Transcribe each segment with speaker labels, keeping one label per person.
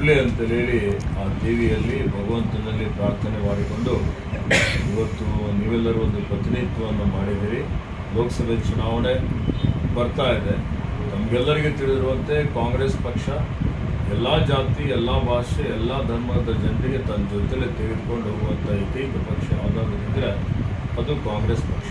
Speaker 1: ಕೊಡಲಿ ಅಂತೇಳಿ ಆ ದೇವಿಯಲ್ಲಿ ಭಗವಂತನಲ್ಲಿ ಪ್ರಾರ್ಥನೆ ಮಾಡಿಕೊಂಡು ಇವತ್ತು ನೀವೆಲ್ಲರೂ ಒಂದು ಪ್ರತಿನಿಧಿತ್ವವನ್ನು ಮಾಡಿದ್ದೀರಿ ಲೋಕಸಭೆ ಚುನಾವಣೆ ಬರ್ತಾ ಇದೆ ನಮಗೆಲ್ಲರಿಗೆ ತಿಳಿದಿರುವಂತೆ ಕಾಂಗ್ರೆಸ್ ಪಕ್ಷ ಎಲ್ಲ ಜಾತಿ ಎಲ್ಲ ಭಾಷೆ ಎಲ್ಲ ಧರ್ಮದ ಜನರಿಗೆ ತನ್ನ ಜೊತೆಲೆ ತೆಗೆದುಕೊಂಡು ಹೋಗುವಂಥ ಏಕೈಕ ಪಕ್ಷ ಯಾವುದಾದ್ರು ಇದ್ದರೆ ಅದು ಕಾಂಗ್ರೆಸ್ ಪಕ್ಷ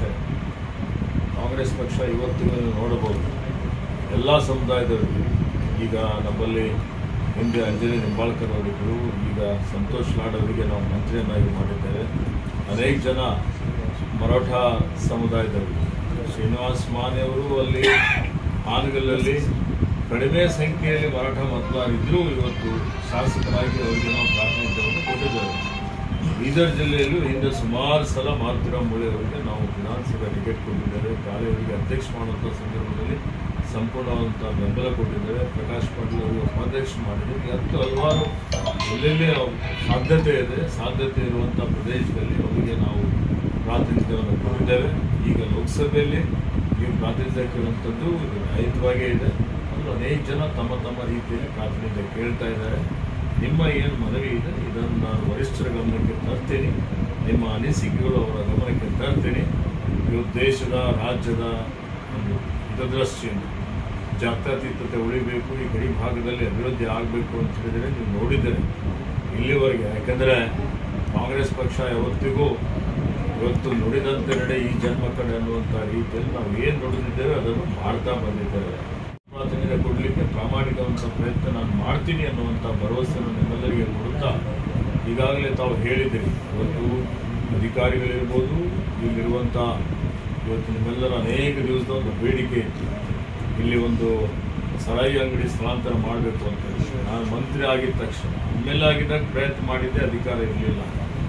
Speaker 1: ಕಾಂಗ್ರೆಸ್ ಪಕ್ಷ ಇವತ್ತಿಗೂ ನೀವು ನೋಡಬಹುದು ಎಲ್ಲ ಸಮುದಾಯದವರಿಗೂ ಈಗ ನಮ್ಮಲ್ಲಿ ಹಿಂದೆ ಅಂಜಲಿ ನಿಂಬಾಳ್ಕರ್ ಅವರಿದ್ದರು ಈಗ ಸಂತೋಷ್ ಲಾಡ್ ಅವರಿಗೆ ನಾವು ಮಂತ್ರಿಯನ್ನಾಗಿ ಮಾಡಿದ್ದೇವೆ ಅನೇಕ ಜನ ಮರಾಠ ಸಮುದಾಯದವರು ಶ್ರೀನಿವಾಸ್ ಮಾನೆ ಅವರು ಅಲ್ಲಿ ಹಾನಗಲ್ಲಲ್ಲಿ ಕಡಿಮೆ ಸಂಖ್ಯೆಯಲ್ಲಿ ಮರಾಠ ಮತದಾರರಿದ್ದರೂ ಇವತ್ತು ಶಾಸಕರಾಗಿ ಅವರಿಗೆ ನಾವು ಪ್ರಾತಿನಿಧ್ಯವನ್ನು ಕೊಟ್ಟಿದ್ದೇವೆ ಬೀದರ್ ಜಿಲ್ಲೆಯಲ್ಲೂ ಹಿಂದೆ ಸುಮಾರು ಸಲ ಮಾರುತಿರಾವ್ ಮೂಳೆ ಅವರಿಗೆ ನಾವು ವಿಧಾನಸಭೆ ಟಿಕೆಟ್ ಕೊಟ್ಟಿದ್ದೇವೆ ಕಾಲೇವರಿಗೆ ಅಧ್ಯಕ್ಷ ಮಾಡುವಂಥ ಸಂದರ್ಭದಲ್ಲಿ ಸಂಪೂರ್ಣವಾದಂಥ ಬೆಂಬಲ ಕೊಟ್ಟಿದ್ದೇವೆ ಪ್ರಕಾಶ್ ಪಾಟೀಲ್ ಅವರಿಗೆ ಉಪಾಧ್ಯಕ್ಷ ಮಾಡಿದ್ದೀವಿ ಮತ್ತು ಹಲವಾರು ಎಲ್ಲೆಲ್ಲಿ ಅವ್- ಸಾಧ್ಯತೆ ಇದೆ ಸಾಧ್ಯತೆ ಇರುವಂಥ ಪ್ರದೇಶದಲ್ಲಿ ಅವರಿಗೆ ನಾವು ಪ್ರಾತಿನಿಧ್ಯವನ್ನು ಕೊಟ್ಟಿದ್ದೇವೆ ಈಗ ಲೋಕಸಭೆಯಲ್ಲಿ ನೀವು ಪ್ರಾತಿನಿಧ್ಯ ಕೇಳುವಂಥದ್ದು ಇದು ನ್ಯಾಯಯುತವಾಗೇ ಇದೆ ಮತ್ತು ಅನೇಕ ಜನ ತಮ್ಮ ತಮ್ಮ ರೀತಿಯಲ್ಲಿ ಪ್ರಾತಿನಿಧ್ಯ ಕೇಳ್ತಾ ಇದ್ದಾರೆ ನಿಮ್ಮ ಏನು ಮನವಿ ಇದೆ ಇದನ್ನು ನಾನು ವರಿಷ್ಠರ ಗಮನಕ್ಕೆ ತರ್ತೀನಿ ನಿಮ್ಮ ಅನಿಸಿಕೆಗಳು ಅವರ ಗಮನಕ್ಕೆ ತರ್ತೀನಿ ಇವತ್ತು ದೇಶದ ರಾಜ್ಯದ ಒಂದು ಹಿತದೃಷ್ಟಿಯಿಂದ ಜಾತ್ಯತೀತತೆ ಉಳಿಬೇಕು ಈ ಗಡಿ ಭಾಗದಲ್ಲಿ ಅಭಿವೃದ್ಧಿ ಆಗಬೇಕು ಅಂತ ಹೇಳಿದರೆ ನೀವು ನೋಡಿದ್ದೀರಿ ಇಲ್ಲಿವರೆಗೆ ಯಾಕಂದರೆ ಕಾಂಗ್ರೆಸ್ ಪಕ್ಷ ಯಾವತ್ತಿಗೂ ಇವತ್ತು ನುಡಿದಂತೆ ನಡೆ ಈ ಜನ್ಮ ಕಡೆ ಅನ್ನುವಂಥ ರೀತಿಯಲ್ಲಿ ನಾವು ಏನು ನುಡಿದಿದ್ದೇವೆ ಅದನ್ನು ಮಾಡ್ತಾ ಬಂದಿದ್ದೇವೆ ಪ್ರಾತಿನಿಧ್ಯ ಕೊಡಲಿಕ್ಕೆ ಪ್ರಾಮಾಣಿಕವಂತ ಪ್ರಯತ್ನ ನಾನು ಮಾಡ್ತೀನಿ ಅನ್ನುವಂಥ ಭರವಸೆಯನ್ನು ನಿಮ್ಮೆಲ್ಲರಿಗೆ ಕೊಡುತ್ತಾ ಈಗಾಗಲೇ ತಾವು ಹೇಳಿದ್ದೀರಿ ಇವತ್ತು ಅಧಿಕಾರಿಗಳಿರ್ಬೋದು ಇಲ್ಲಿರುವಂಥ ಇವತ್ತು ನಿಮ್ಮೆಲ್ಲರ ಅನೇಕ ದಿವಸದ ಒಂದು ಬೇಡಿಕೆ ಇತ್ತು ಇಲ್ಲಿ ಒಂದು ಸರಾಯಿ ಅಂಗಡಿ ಸ್ಥಳಾಂತರ ಮಾಡಬೇಕು ಅಂತ ಹೇಳಿ ನಾನು ಮಂತ್ರಿ ಆಗಿದ ತಕ್ಷಣ ಎಮ್ಮೆಲ್ಲೆ ಆಗಿದ್ದಾಗ ಪ್ರಯತ್ನ ಮಾಡಿದ್ದೆ ಅಧಿಕಾರ ಇರಲಿಲ್ಲ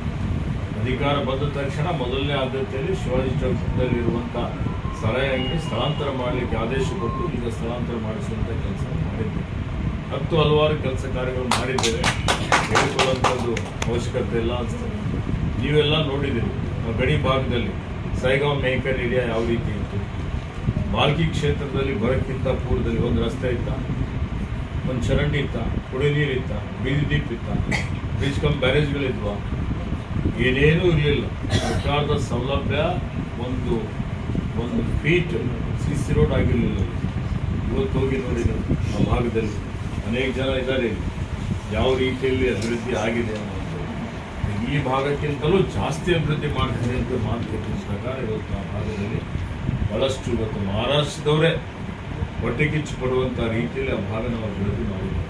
Speaker 1: ಅಧಿಕಾರ ಬಂದ ತಕ್ಷಣ ಮೊದಲನೇ ಆದ್ಯತೆಯಲ್ಲಿ ಶಿವಾಜಿ ಚೌಕದಲ್ಲಿ ಇರುವಂಥ ಸರಾಯಿ ಅಂಗಡಿ ಸ್ಥಳಾಂತರ ಮಾಡಲಿಕ್ಕೆ ಆದೇಶ ಕೊಟ್ಟು ಈಗ ಸ್ಥಳಾಂತರ ಮಾಡಿಸುವಂಥ ಕೆಲಸ ಮಾಡಿದ್ದೇವೆ ಹತ್ತು ಹಲವಾರು ಕೆಲಸ ಕಾರ್ಯಗಳು ಮಾಡಿದ್ದೇವೆ ಹೇಳಿಕೊಳ್ಳುವಂಥದ್ದು ಅವಶ್ಯಕತೆ ಇಲ್ಲ ಅನಿಸ್ತದೆ ನೀವೆಲ್ಲ ನೋಡಿದ್ದೀರಿ ಆ ಗಡಿ ಭಾಗದಲ್ಲಿ ಸೈಗಾಂವ್ ಮೇಕರ್ ಏರಿಯಾ ಯಾವ ರೀತಿ ಇತ್ತು ಬಾಲ್ಕಿ ಕ್ಷೇತ್ರದಲ್ಲಿ ಬರೋಕ್ಕಿಂತ ಪೂರ್ವದಲ್ಲಿ ಒಂದು ರಸ್ತೆ ಇತ್ತ ಒಂದು ಚರಂಡಿ ಇತ್ತ ಕುಡಿ ನೀರು ಇತ್ತ ಬೀದಿ ದೀಪ್ ಇತ್ತ ಬ್ರಿಡ್ಜ್ ಕಮ್ ಬ್ಯಾರೇಜ್ಗಳಿದ್ವಾ ಏನೇನೂ ಇರಲಿಲ್ಲ ಸರ್ಕಾರದ ಸೌಲಭ್ಯ ಒಂದು ಒಂದು ಫೀಟ್ ಸಿ ಸಿ ರೋಡ್ ಆಗಿರಲಿಲ್ಲ ಇವತ್ತು ಹೋಗಿ ನೋಡಿದ್ರು ಆ ಭಾಗದಲ್ಲಿ ಅನೇಕ ಜನ ಇದ್ದಾರೆ ಇಲ್ಲಿ. ಯಾವ ರೀತಿಯಲ್ಲಿ ಅಭಿವೃದ್ಧಿ ಆಗಿದೆ ಅನ್ನೋದು ಈ ಭಾಗಕ್ಕಿಂತಲೂ ಜಾಸ್ತಿ ಅಭಿವೃದ್ಧಿ ಮಾಡ್ತೀನಿ ಅಂತ ಮಾತು ಕೊಟ್ಟಿದ್ದ ಪ್ರಕಾರ ಇವತ್ತು ಆ ಭಾಗದಲ್ಲಿ ಬಹಳಷ್ಟು ಇವತ್ತು ಮಹಾರಾಷ್ಟ್ರದವರೇ ಹೊಟ್ಟೆ ಕಿಚ್ಚು ಪಡುವಂಥ ರೀತಿಯಲ್ಲಿ ಆ ಭಾಗ ನಾವು ಅಭಿವೃದ್ಧಿ ಮಾಡಿದ್ದೇವೆ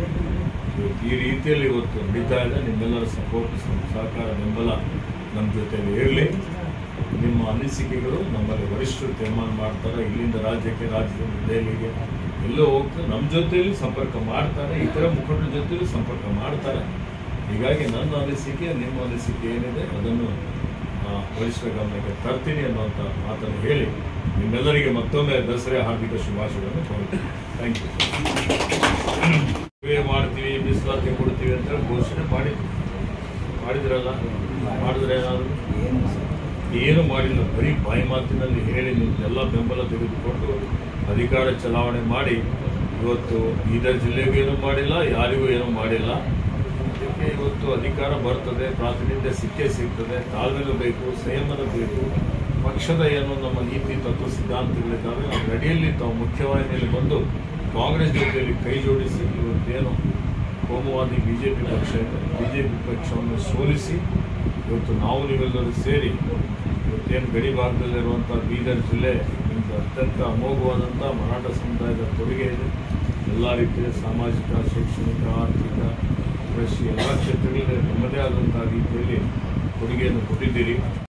Speaker 1: ಇವತ್ತು ಈ ರೀತಿಯಲ್ಲಿ ಇವತ್ತು ನಡೀತಾ ಇದೆ ನಿಮ್ಮೆಲ್ಲರ ಸಪೋರ್ಟ್ ಸಹಕಾರ ಬೆಂಬಲ ನಮ್ಮ ಜೊತೆಲಿ ಇರಲಿ ನಿಮ್ಮ ಅನಿಸಿಕೆಗಳು ನಮ್ಮಲ್ಲಿ ವರಿಷ್ಠರು ತೀರ್ಮಾನ ಮಾಡ್ತಾರೆ ಇಲ್ಲಿಂದ ರಾಜ್ಯಕ್ಕೆ ರಾಜ್ಯದಿಂದ ದೆಹಲಿಗೆ ಎಲ್ಲೋ ಹೋಗ್ತಾರೆ ನಮ್ಮ ಜೊತೆಯಲ್ಲಿ ಸಂಪರ್ಕ ಮಾಡ್ತಾರೆ ಇತರ ಮುಖಂಡರ ಜೊತೆಲಿ ಸಂಪರ್ಕ ಮಾಡ್ತಾರೆ ಹೀಗಾಗಿ ನನ್ನ ಅನಿಸಿಕೆ ನಿಮ್ಮ ಅನಿಸಿಕೆ ಏನಿದೆ ಅದನ್ನು ಆ, ವರಿಷ್ಠರ ಗಮನಕ್ಕೆ ತರ್ತೀನಿ ಅನ್ನುವಂಥ ಮಾತನ್ನು ಹೇಳಿ ನಿಮ್ಮೆಲ್ಲರಿಗೆ ಮತ್ತೊಮ್ಮೆ ದಸರಾ ಹಾರ್ದಿಕ ಶುಭಾಶಯಗಳನ್ನು ಕೋರುತ್ತೇನೆ ಥ್ಯಾಂಕ್ ಯು ಸೇವೆ ಮಾಡ್ತೀವಿ ಮೀಸಲಾತಿ ಕೊಡ್ತೀವಿ ಅಂತ ಹೇಳಿ ಘೋಷಣೆ ಮಾಡಿದ್ವಿ ಮಾಡಿದ್ರಲ್ಲ ಮಾಡಿದ್ರೆ ಏನಾದ್ರು ಏನು ಮಾಡಿಲ್ಲ ಬರೀ ಬಾಯಿ ಮಾತಿನಲ್ಲಿ ಹೇಳಿ ನಿಮ್ದೆಲ್ಲ ಬೆಂಬಲ ತೆಗೆದುಕೊಂಡು ಅಧಿಕಾರ ಚಲಾವಣೆ ಮಾಡಿ ಇವತ್ತು ಬೀದರ್ ಜಿಲ್ಲೆಗೂ ಏನೂ ಮಾಡಿಲ್ಲ ಯಾರಿಗೂ ಏನೂ ಮಾಡಿಲ್ಲ ಅದಕ್ಕೆ ಇವತ್ತು ಅಧಿಕಾರ ಬರ್ತದೆ ಪ್ರಾತಿನಿಧ್ಯ ಸಿಕ್ಕೇ ಸಿಗ್ತದೆ ತಾಳ್ಮೆನೂ ಬೇಕು ಸಂಯಮನ ಬೇಕು ಪಕ್ಷದ ಏನು ನಮ್ಮ ನೀತಿ ತತ್ವ ಸಿದ್ಧಾಂತಗಳಿದ್ದಾವೆ ಆ ಅಡಿಯಲ್ಲಿ ತಾವು ಮುಖ್ಯವಾಹಿನಿಯಲ್ಲಿ ಬಂದು ಕಾಂಗ್ರೆಸ್ ಜೊತೆಯಲ್ಲಿ ಕೈ ಜೋಡಿಸಿ ಇವತ್ತೇನು ಕೋಮುವಾದಿ ಬಿ ಜೆ ಪಿ ಪಕ್ಷ ಇದೆ ಬಿ ಜೆ ಪಿ ಪಕ್ಷವನ್ನು ಸೋಲಿಸಿ ಇವತ್ತು ನಾವು ನೀವೆಲ್ಲರೂ ಸೇರಿ ಇವತ್ತೇನು ಗಡಿ ಭಾಗದಲ್ಲಿರುವಂಥ ಬೀದರ್ ಜಿಲ್ಲೆ ನಿಮ್ದು ಅತ್ಯಂತ ಅಮೋಘವಾದಂಥ ಮರಾಠ ಸಮುದಾಯದ ಕೊಡುಗೆ ಇದೆ ಎಲ್ಲ ರೀತಿಯ ಸಾಮಾಜಿಕ ಶೈಕ್ಷಣಿಕ ಆರ್ಥಿಕ ಕೃಷಿ ಎಲ್ಲ ಕ್ಷೇತ್ರಗಳಲ್ಲಿ ನಿಮ್ಮದೇ ಆದಂಥ ರೀತಿಯಲ್ಲಿ ಕೊಡುಗೆಯನ್ನು ಕೊಟ್ಟಿದ್ದೀರಿ